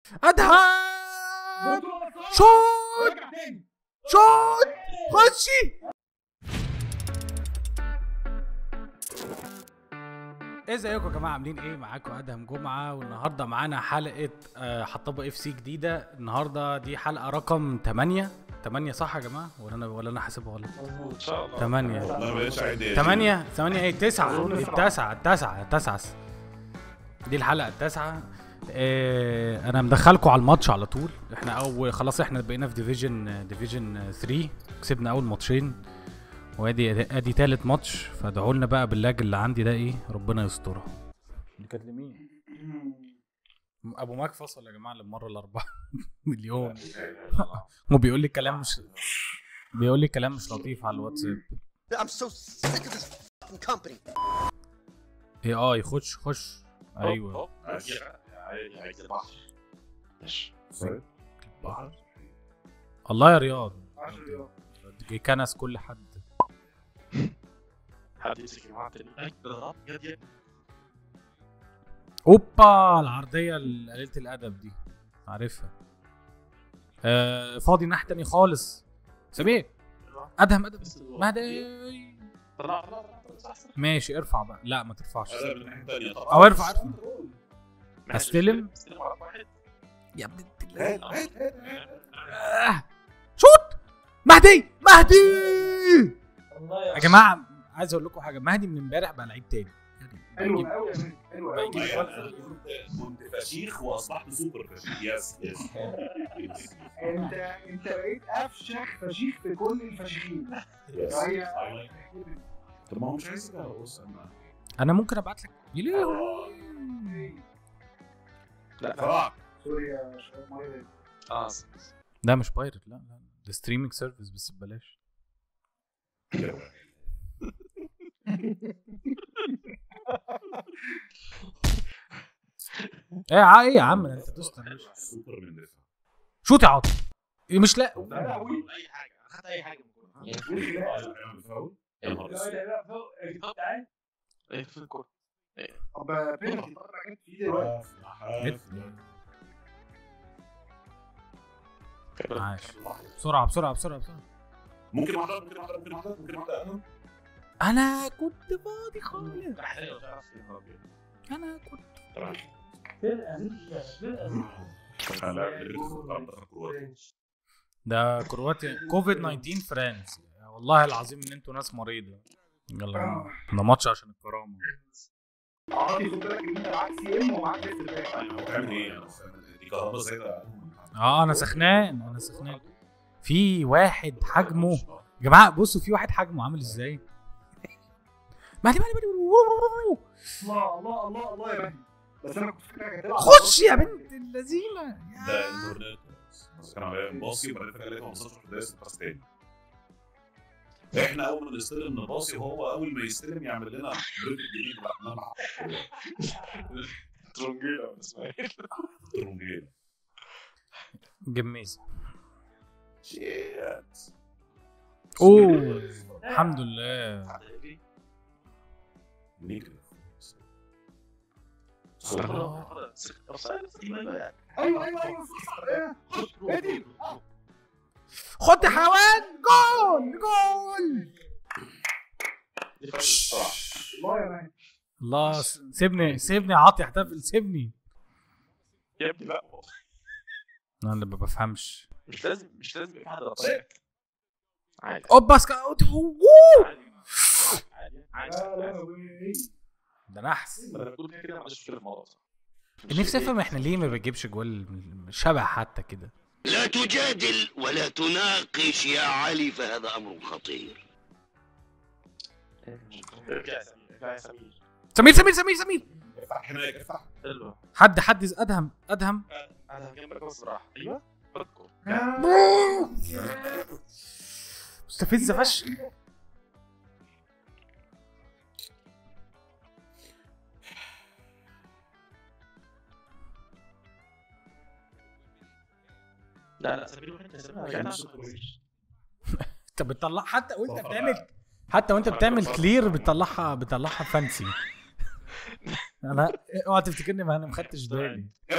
ادهم شوت شوت خشي ازيكم يا جماعه عاملين ايه معاكم ادهم جمعه والنهارده معانا حلقه آه، حطبه اف سي جديده النهارده دي حلقه رقم 8 8 صح يا جماعه ولا انا ولا انا حاسبها غلط ان شاء الله 8 ما بقاش عادي 8 8 ايه 9 التاسعة التاسعة التاسعة دي الحلقة التاسعة إيه انا مدخلكم على الماتش على طول احنا او خلاص احنا بقينا في ديفيجن ديفيجن 3 كسبنا اول ماتشين وادي ادي تالت ماتش فادعوا لنا بقى باللاج اللي عندي ده ايه ربنا يسترها كانت لمين؟ ابو ماك فصل يا جماعه للمره الاربعه مليون وبيقول لي كلام مش بيقول لي كلام مش لطيف على الواتساب I'm so sick of this fucking company. ايه اه يخش خش ايوه هوب، هوب. عادي، عادي، البحر. ماشي بحر. الله يا رياض دي كنس كل حد حد يمسك المعطل اي بالغلط يد يد اوبا العرضيه ال- قليله الادب دي عارفها آه فاضي ناحيه تاني خالص سمير ادهم ادهم بس هو- مهدي طلع طلع طلع، صح، صح. ماشي ارفع بقى لا ما ترفعش هذا من ناحيه ثانيه طبعا او ارفع ارفع ماشي، استلم. استلم على واحد يا ابن الت- هات هات هات آه. شوت مهدي مهدي يا جماعه عايز اقول لكم حاجه مهدي من امبارح بقى لعيب تاني حلو قوي حلو بقى قوي يجيب أيوة، أنا كنت كنت فشيخ واصبحت سوبر فشيخ يس يس يس انت انت بقيت افشخ فشيخ في كل الفشيخين يس هي طب ما هو مش عايز يرقص انا انا ممكن ابعت لك يليه لا فرع سوري يا شباب مريض اه ده مش بايرت لا لا ده ستريمينج سيرفيس بس ببلاش ايه يا ع- ايه يا عم انت دوست يا باشا. سوبر من دفع شوت يا عاطف إيه مش لا لا لا وي اي حاجه اخدت اي حاجه من الكوره يعمل فاول يا نهار لا اسود لا لا فوق يا جدعان ايه في الكوره طب بينالتي طب جت في ايدي دلوقتي عاش بسرعه بسرعه بسرعه بسرعه ممكن واحده ممكن واحده ممكن واحده ممكن واحده أنا. انا كنت فاضي خالص راح لو تعرف يا نهار أبيض. انا كنت طبعا. لا الريتم كرواتي. ده كرواتيا كوفيد 19 فرانس والله العظيم ان انتوا ناس مريضه يلا ده ماتش عشان الكرامه عاطي خد بالك ان انت معاك سي ام ومعاك ليفت باك أيوة، هو بتعمل ايه انا مش فاهم. دي كهرباء زي ده اه انا سخنان انا سخنان في واحد حجمه يا جماعه بصوا في واحد حجمه عامل ازاي مهدي مهدي مهدي الله الله الله الله يا مهدي بس انا كنت فاكرك هتلعب خش يا بنت اللذينه ده انترنت بس كان عليا باصي وبعدين فجاه لقيته 15 دقيقه بس تاني احنا اول ما نستلم نباصي وهو اول ما يستلم يعمل لنا بريك جديد بقى نلعب ترونجيلا ولا اسمها ايه؟ ترونجيل جميزه شيت اوه الحمد لله نيجري ايوه ايوه ايوه هادي. خد يا حيوان جول جول الله يا مهدي الله س- سيبني سيبني يا عاطي احتفل سيبني يا ابني لا انا اللي ما بفهمش مش لازم مش لازم يبقى في حد غلطان عادي اوبا سكاوت أوه. عادي عادي لا لا عادي وي. ده نحس انا بقول كده ما عنديش مشكله في الموضوع نفسي افهم احنا ليه ما بنجيبش جوال شبه حتى كده لا تجادل ولا تناقش يا علي فهذا أمر خطير. ارجع يا سمير ارجع يا سمير سمير سمير سمير سمير افتح هناك افتح حلو حد حد ادهم ادهم انا جنبك بس راح ايوه اذكر مستفز فشخ لا لا سمير وانت يا سمير رجعنا انت بتطلع حتى وانت بتعمل حتى وانت بتعمل كلير بتطلعها بتطلعها فانسي انا اوعى تفتكرني ما انا ما خدتش بالي يا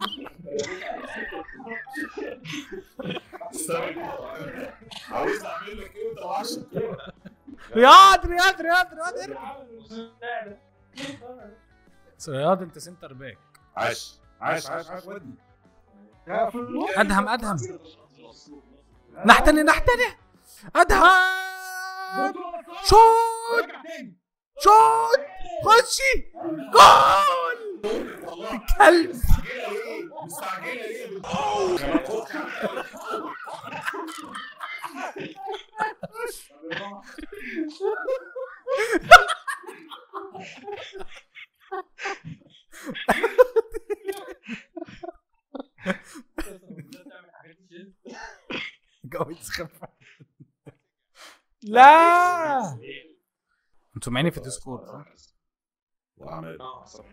استنى عاوز اعمل لك ايه وانت معكش الكوره رياض رياض رياض رياض ارجع رياض انت سنتر باك عاش عاش عاش عاش ودي يا في النص ادهم ادهم نحتني نحتني ادهم شوت رجع تاني شوت خشي جول كلب مستعجله ليه مستعجله ليه جوز خفة لا انتوا سامعيني في الديسكورد صح؟ وعمل اه صح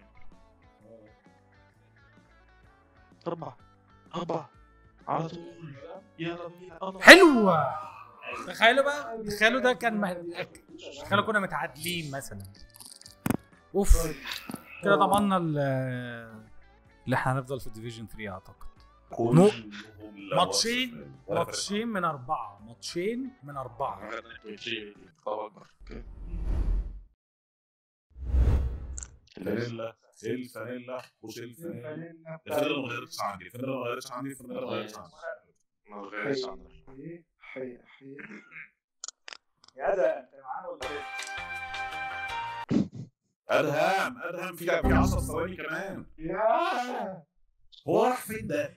أربعة أربعة على طول يلا بينا الله. حلوة تخيلوا بقى تخيلوا ده كان مه... تخيلوا كنا متعادلين مثلا اوف كده ضمننا ال اللي احنا هنفضل في الديفيجن 3 اعتقد كلهم لا ماتشين وصل. ولا فرق. ماتشين من اربعة ماتشين من اربعة الله أكبر أوكي. فانيلا الفانيلا وش الفانيلا الفانيلا الفانيلا ما غيرتش عندي الفانيلا ما غيرتش عندي الفانيلا ما غيرتش عندي ما غيرش عنك حي حي حي يا ده انت معانا ولا ايه؟ ادهم ادهم في في 10 ثواني كمان يا هو راح فين ده؟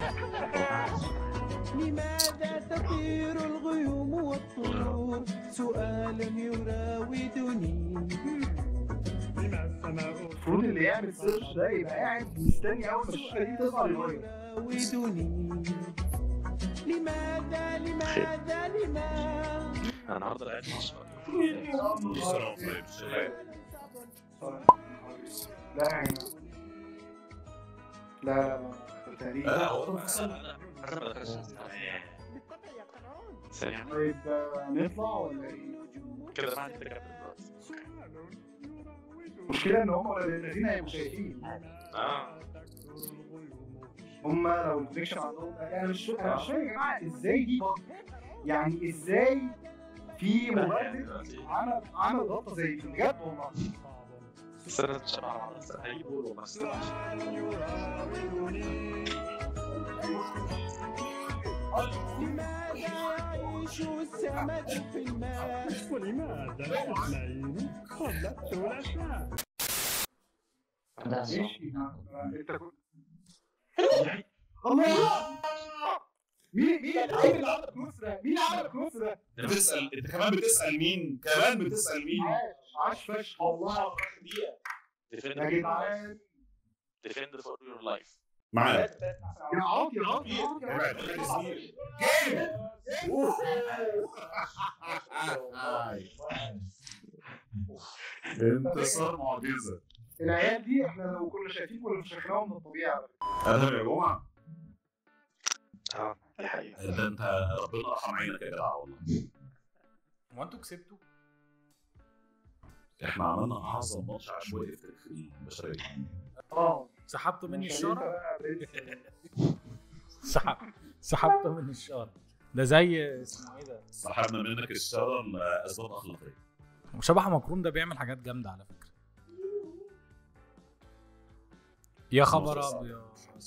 لماذا تطير الغيوم والطيور سؤال يراودني المفروض اللي يعمل سيرش ده يبقى قاعد مستني اول ما الشاشه دي تظهر يغير يراودني لماذا لماذا لماذا أنا النهارده لعبت ماتش بصراحة طيب شغال لا يا جماعه لا لا لا تقريبا لا هو سريع طيب آه، نطلع ولا ايه؟ كده بعد كده كده. المشكله ان هم الذين هيبقوا شايفين اه هم لو الكونكشن عندهم انا مش انا مش فاهم يا جماعه ازاي دي بط يعني ازاي في مبرر عمل عمل غلطه زي دي بجد والله سنة شباب هيجيبوا له بس لماذا يعيش السمك في الماء ماشي آه، انت كنت الله مين مين اللعيب اللي عمل كروس ده؟ مين اللي عمل كروس ده؟ انت بتسال انت كمان بتسال مين؟ كمان بتسال مين؟ عاش عاش فشخ والله يا جدعان defend for your life معاك يا عاطي يا عاطي يا عاطي يا ابعد عاطي. خلي سنين جيم أوف. انتصار معجزه العيال دي احنا لو كنا شايفين كنا شايفينهم من الطبيعي على فكرة. ادهم يا جمعه اه دي حقيقة ده انت ربنا رحم عينك يا جدع والله هو انتوا كسبتوا؟ احنا عملنا اعظم ماتش عشوائي في تاريخ البشريه اه سحبتوا مني عشان انت الشارة؟ بقى بقيت- سحب سحبتوا مني الشارة ده زي اسمه ايه ده؟ سحبنا منك الشر لاسباب اخلاقيه وشبح مكرون ده بيعمل حاجات جامدة على فكرة يا خبر ابيض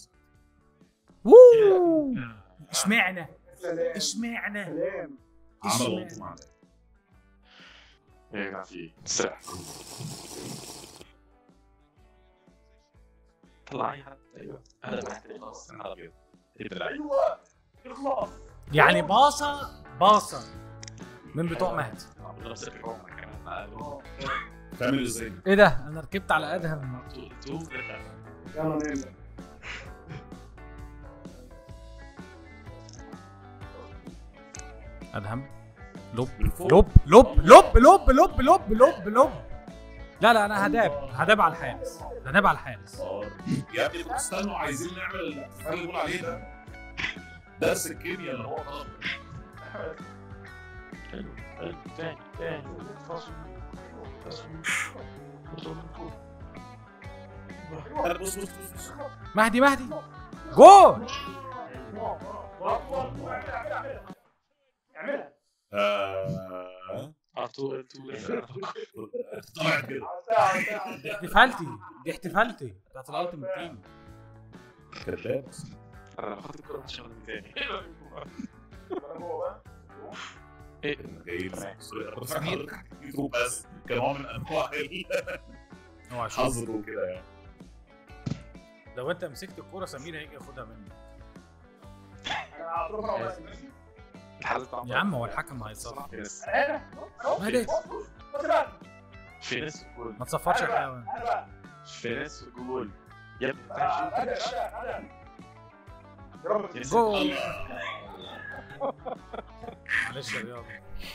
ووو اشمعنى سلام اشمعنى سلام عمل اشمعنى؟ غلطه مع ده ايه كان في سرعة طلع اي حد ايوه انا محتاج خلاص انا ابيض ابدا ايوه اخلاص يعني باصة باصة من بتوع مهدي نفس الفكرة كمان اه تعمل ازاي؟ ايه ده انا ركبت على ادهم تو تو يلا نبدا ادهم لوب بالفوق. لوب لوب لوب لوب لوب لوب لوب لوب لا لا انا هداب هداب على الحارس هداب على الحارس آه. يا ابني كنت استنوا عايزين نعمل الاحتفال اللي بيقول عليه ده درس الكيمياء اللي هو طلب حلو حلو تاني تاني فصل فصل فصل انا بص بص بص بص مهدي مهدي جول اعملها آه، اه تو تو طلعت كده دي احتفالتي دي احتفالتي بتاعت الالتيميت تيم كذاب انا باخد الكوره من شغل تاني جاي يوتيوب بس كنوع من انواع اوعى شوف الحظر وكده يعني لو انت مسكت الكوره سمير هيجي ياخدها منك الحل بتاع يا عم هو الحكم هيصفر في ناس مهدي في ناس في جول ما تصفرش يا حيوان في ناس في جول يا ابني تعال شوف. جول معلش يا رياض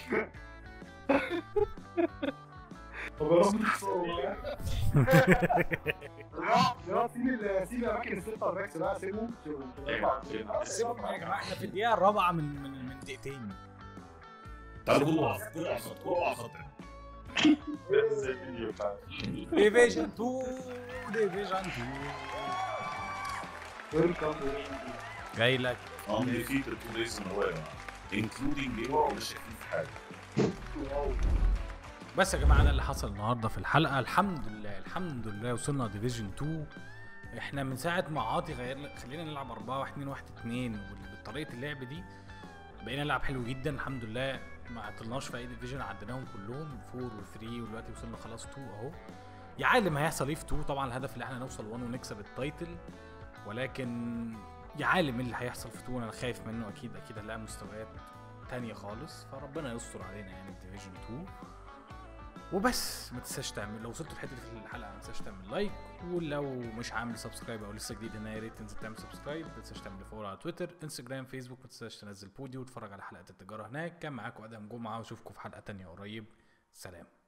لا سيب ال- سيب الاماكن السته والركس بقى سيبهم أيوة، فين؟ سيبكم يا جماعه احنا في الدقيقه الرابعه من من من دقيقتين تعالوا كلوا على كلوا على الخط كلوا على الخط زي الفيديو بتاع ديفيجن 2 ديفيجن 2 ويلكم جاي لك undefeated two days in a row يا جماعه including game مش شايفين في حاجه بس يا جماعه ده اللي حصل النهارده في الحلقه الحمد لله الحمد لله وصلنا ديفيجن 2 احنا من ساعه ما عاطي غير خلينا نلعب 4 1 2 1 2 وبطريقه اللعب دي بقينا نلعب حلو جدا الحمد لله ما عطلناش في اي ديفيجن عديناهم كلهم 4 و3 ودلوقتي وصلنا خلاص 2 اهو يا عالم هيحصل ايه في 2 طبعا الهدف اللي احنا نوصل 1 ونكسب التايتل ولكن يا عالم ايه اللي هيحصل في 2 انا خايف منه اكيد اكيد هنلاقي مستويات تانية خالص فربنا يستر علينا يعني في ديفيجن 2 وبس ما تنساش تعمل لو وصلت لحته في الحلقه ما تنساش تعمل لايك ولو مش عامل سبسكرايب او لسه جديد هنا يا ريت تنزل تعمل سبسكرايب ما تنساش تعمل فولو على تويتر انستجرام فيسبوك ما تنساش تنزل بوديو وتتفرج على حلقات التجاره هناك كان معاكم ادم جمعه واشوفكم في حلقه تانية قريب سلام